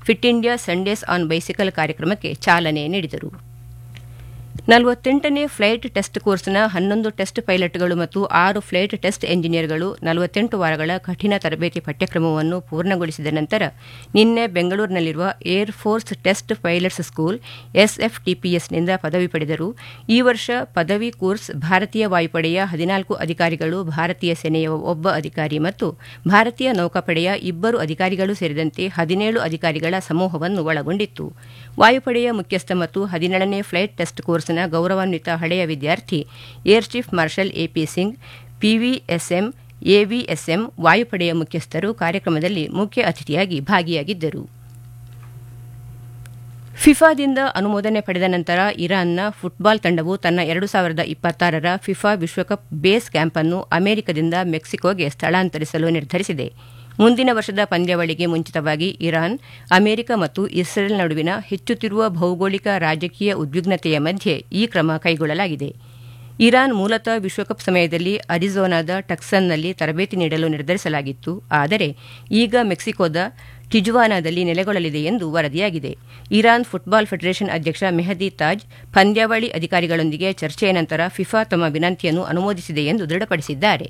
fit India Sundays on bicycle ಕಾರ್ಯಕ್ರಮಕ್ಕೆ ಚಾಲನೆ ನೀಡಿದರು ನಲವತ್ತೆಂಟನೇ ಫ್ಲೈಟ್ ಟೆಸ್ಟ್ ಕೋರ್ಸ್ನ ಹನ್ನೊಂದು ಟೆಸ್ಟ್ ಪೈಲಟ್ಗಳು ಮತ್ತು ಆರು ಫ್ಲೈಟ್ ಟೆಸ್ಟ್ ಎಂಜಿನಿಯರ್ಗಳು ನಲವತ್ತೆಂಟು ವಾರಗಳ ಕಠಿಣ ತರಬೇತಿ ಪಠ್ಯಕ್ರಮವನ್ನು ಪೂರ್ಣಗೊಳಿಸಿದ ನಂತರ ನಿನ್ನೆ ಬೆಂಗಳೂರಿನಲ್ಲಿರುವ air force test pilots school ಎಸ್ಎಫ್ಟಿಪಿಎಸ್ನಿಂದ ಪದವಿ ಪಡೆದರು ಈ ವರ್ಷ ಪದವಿ ಕೋರ್ಸ್ ಭಾರತೀಯ ವಾಯುಪಡೆಯ ಹದಿನಾಲ್ಕು ಅಧಿಕಾರಿಗಳು ಭಾರತೀಯ ಸೇನೆಯ ಒಬ್ಬ ಅಧಿಕಾರಿ ಮತ್ತು ಭಾರತೀಯ ನೌಕಾಪಡೆಯ ಇಬ್ಬರು ಅಧಿಕಾರಿಗಳು ಸೇರಿದಂತೆ ಹದಿನೇಳು ಅಧಿಕಾರಿಗಳ ಸಮೂಹವನ್ನು ಒಳಗೊಂಡಿತ್ತು ವಾಯುಪಡೆಯ ಮುಖ್ಯಸ್ಥ ಮತ್ತು ಹದಿನೇಳನೇ ಫ್ಲೈಟ್ ಟೆಸ್ಟ್ ಕೋರ್ಸ್ನ ಗೌರವಾನ್ವಿತ ಹಳೆಯ ವಿದ್ಯಾರ್ಥಿ air chief marshal AP Singh PVSM AVSM ವಾಯುಪಡೆಯ ಮುಖ್ಯಸ್ಥರು ಕಾರ್ಯಕ್ರಮದಲ್ಲಿ ಮುಖ್ಯ ಅತಿಥಿಯಾಗಿ ಭಾಗಿಯಾಗಿದ್ದರು ಫಿಫಾದಿಂದ ಅನುಮೋದನೆ ಪಡೆದ ನಂತರ ಇರಾನ್ನ ಫುಟ್ಬಾಲ್ ತಂಡವು ತನ್ನ ಎರಡು ಸಾವಿರದ ಇಪ್ಪತ್ತಾರರ ಫಿಫಾ ವಿಶ್ವಕಪ್ ಬೇಸ್ ಕ್ಯಾಂಪ್ ಅನ್ನು ಅಮೆರಿಕದಿಂದ ಮೆಕ್ಸಿಕೋಗೆ ಸ್ಥಳಾಂತರಿಸಲು ನಿರ್ಧರಿಸಿದೆ ಮುಂದಿನ ವರ್ಷದ ಪಂದ್ಯಾವಳಿಗೆ ಮುಂಚಿತವಾಗಿ ಇರಾನ್ ಅಮೆರಿಕ ಮತ್ತು ಇಸ್ರೇಲ್ ನಡುವಿನ ಹೆಚ್ಚುತ್ತಿರುವ ಭೌಗೋಳಿಕ ರಾಜಕೀಯ ಉದ್ವಿಗ್ನತೆಯ ಮಧ್ಯೆ ಈ ಕ್ರಮ ಕೈಗೊಳ್ಳಲಾಗಿದೆ ಇರಾನ್ ಮೂಲತಃ ವಿಶ್ವಕಪ್ ಸಮಯದಲ್ಲಿ ಅರಿಜೋನಾದ ಟಕ್ಸನ್ನಲ್ಲಿ ತರಬೇತಿ ನೀಡಲು ನಿರ್ಧರಿಸಲಾಗಿತ್ತು ಆದರೆ ಈಗ ಮೆಕ್ಸಿಕೋದ ಟಿಜುವಾನಾದಲ್ಲಿ ನೆಲೆಗೊಳ್ಳಲಿದೆ ಎಂದು ವರದಿಯಾಗಿದೆ ಇರಾನ್ ಫುಟ್ಬಾಲ್ ಫೆಡರೇಷನ್ ಅಧ್ಯಕ್ಷ ಮೆಹದಿ ತಾಜ್ ಪಂದ್ಯಾವಳಿ ಅಧಿಕಾರಿಗಳೊಂದಿಗೆ ಚರ್ಚೆಯ ನಂತರ ಫಿಫಾ ತಮ್ಮ ವಿನಂತಿಯನ್ನು ಅನುಮೋದಿಸಿದೆ ಎಂದು ದೃಢಪಡಿಸಿದ್ದಾರೆ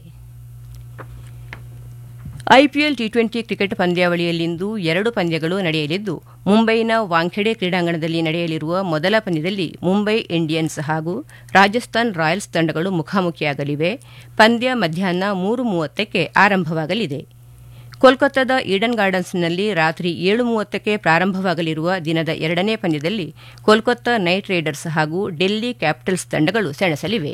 ಐಪಿಎಲ್ ಟಿ ಟ್ವೆಂಟಿ ಕ್ರಿಕೆಟ್ ಪಂದ್ಯಾವಳಿಯಲ್ಲಿಂದು ಎರಡು ಪಂದ್ಯಗಳು ನಡೆಯಲಿದ್ದು ಮುಂಬೈನ ವಾಂಖೆಡೆ ಕ್ರೀಡಾಂಗಣದಲ್ಲಿ ನಡೆಯಲಿರುವ ಮೊದಲ ಪಂದ್ಯದಲ್ಲಿ ಮುಂಬೈ ಇಂಡಿಯನ್ಸ್ ಹಾಗೂ ರಾಜಸ್ಥಾನ್ ರಾಯಲ್ಸ್ ತಂಡಗಳು ಮುಖಾಮುಖಿಯಾಗಲಿವೆ ಪಂದ್ಯ ಮಧ್ಯಾಹ್ನ ಮೂರು ಮೂವತ್ತಕ್ಕೆ ಆರಂಭವಾಗಲಿದೆ ಕೋಲ್ಕತ್ತಾದ ಈಡನ್ ಗಾರ್ಡನ್ಸ್ನಲ್ಲಿ ರಾತ್ರಿ ಏಳು ಮೂವತ್ತಕ್ಕೆ ಪ್ರಾರಂಭವಾಗಲಿರುವ ದಿನದ ಎರಡನೇ ಪಂದ್ಯದಲ್ಲಿ ಕೋಲ್ಕತ್ತಾ ನೈಟ್ ರೈಡರ್ಸ್ ಹಾಗೂ ಡೆಲ್ಲಿ ಕ್ಯಾಪಿಟಲ್ಸ್ ತಂಡಗಳು ಸೆಣಸಲಿವೆ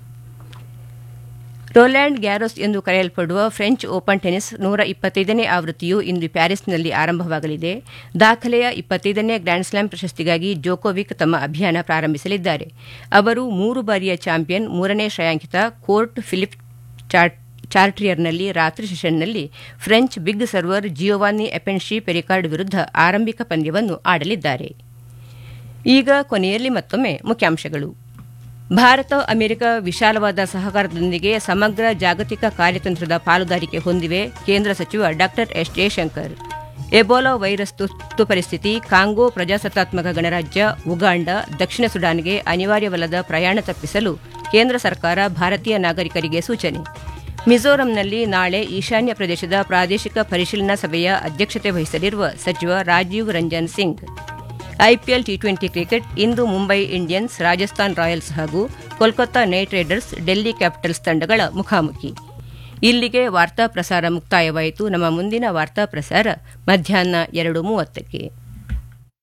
ರೋಲ್ಯಾಂಡ್ ಗ್ಯಾರೋಸ್ ಎಂದು ಕರೆಯಲ್ಪಡುವ ಫ್ರೆಂಚ್ ಓಪನ್ ಟೆನಿಸ್ ನೂರ ಇಪ್ಪತ್ತೈದನೇ ಆವೃತ್ತಿಯು ಇಂದು ಪ್ಯಾರಿಸ್ನಲ್ಲಿ ಆರಂಭವಾಗಲಿದೆ ದಾಖಲೆಯ ಇಪ್ಪತ್ತೈದನೇ ಗ್ರ್ಯಾಂಡ್ ಸ್ಲಾಮ್ ಪ್ರಶಸ್ತಿಗಾಗಿ ಜೋಕೋವಿಕ್ ತಮ್ಮ ಅಭಿಯಾನ ಪ್ರಾರಂಭಿಸಲಿದ್ದಾರೆ ಅವರು ಮೂರು ಬಾರಿಯ ಚಾಂಪಿಯನ್ ಮೂರನೇ ಶ್ರೇಯಾಂಕಿತ ಕೋರ್ಟ್ ಫಿಲಿಪ್ ಚಾರ್ಟ್ರಿಯರ್ನಲ್ಲಿ ರಾತ್ರಿ ಸೆಷನ್ನಲ್ಲಿ French big server Giovanni Mpetshi Perricard ವಿರುದ್ಧ ಆರಂಭಿಕ ಪಂದ್ಯವನ್ನು ಆಡಲಿದ್ದಾರೆ ಈಗ ಕೊನೆಯಲ್ಲಿ ಮತ್ತೊಮ್ಮೆ ಮುಖ್ಯಾಂಶಗಳು ಭಾರತ ಅಮೆರಿಕ ವಿಶಾಲವಾದ ಸಹಕಾರದೊಂದಿಗೆ ಸಮಗ್ರ ಜಾಗತಿಕ ಕಾರ್ಯತಂತ್ರದ ಪಾಲುದಾರಿಕೆ ಹೊಂದಿವೆ ಕೇಂದ್ರ ಸಚಿವ ಡಾ ಎಸ್ ಜಯಶಂಕರ್ ಎಬೋಲಾ ವೈರಸ್ ತುರ್ತು ಪರಿಸ್ಥಿತಿ ಕಾಂಗೋ ಪ್ರಜಾಸತ್ತಾತ್ಮಕ ಗಣರಾಜ್ಯ ಉಗಾಂಡ ದಕ್ಷಿಣ ಸುಡಾನ್ಗೆ ಅನಿವಾರ್ಯವಲ್ಲದ ಪ್ರಯಾಣ ತಪ್ಪಿಸಲು ಕೇಂದ್ರ ಸರ್ಕಾರ ಭಾರತೀಯ ನಾಗರಿಕರಿಗೆ ಸೂಚನೆ ಮಿಜೋರಂನಲ್ಲಿ ನಾಳೆ ಈಶಾನ್ಯ ಪ್ರದೇಶದ ಪ್ರಾದೇಶಿಕ ಪರಿಶೀಲನಾ ಸಭೆಯ ಅಧ್ಯಕ್ಷತೆ ವಹಿಸಲಿರುವ ಸಚಿವ Rajiv Ranjan Singh IPL T twenty cricket ಇಂದು ಮುಂಬೈ ಇಂಡಿಯನ್ಸ್ ರಾಜಸ್ಥಾನ್ ರಾಯಲ್ಸ್ ಹಾಗೂ Kolkata Knight Riders Delhi Capitals ತಂಡಗಳ ಮುಖಾಮುಖಿ ಇಲ್ಲಿಗೆ ವಾರ್ತಾ ಪ್ರಸಾರ ಮುಕ್ತಾಯವಾಯಿತು ನಮ್ಮ ಮುಂದಿನ ವಾರ್ತಾ ಪ್ರಸಾರ ಮಧ್ಯಾಹ್ನ ಎರಡು ಮೂವತ್ತಕ್ಕೆ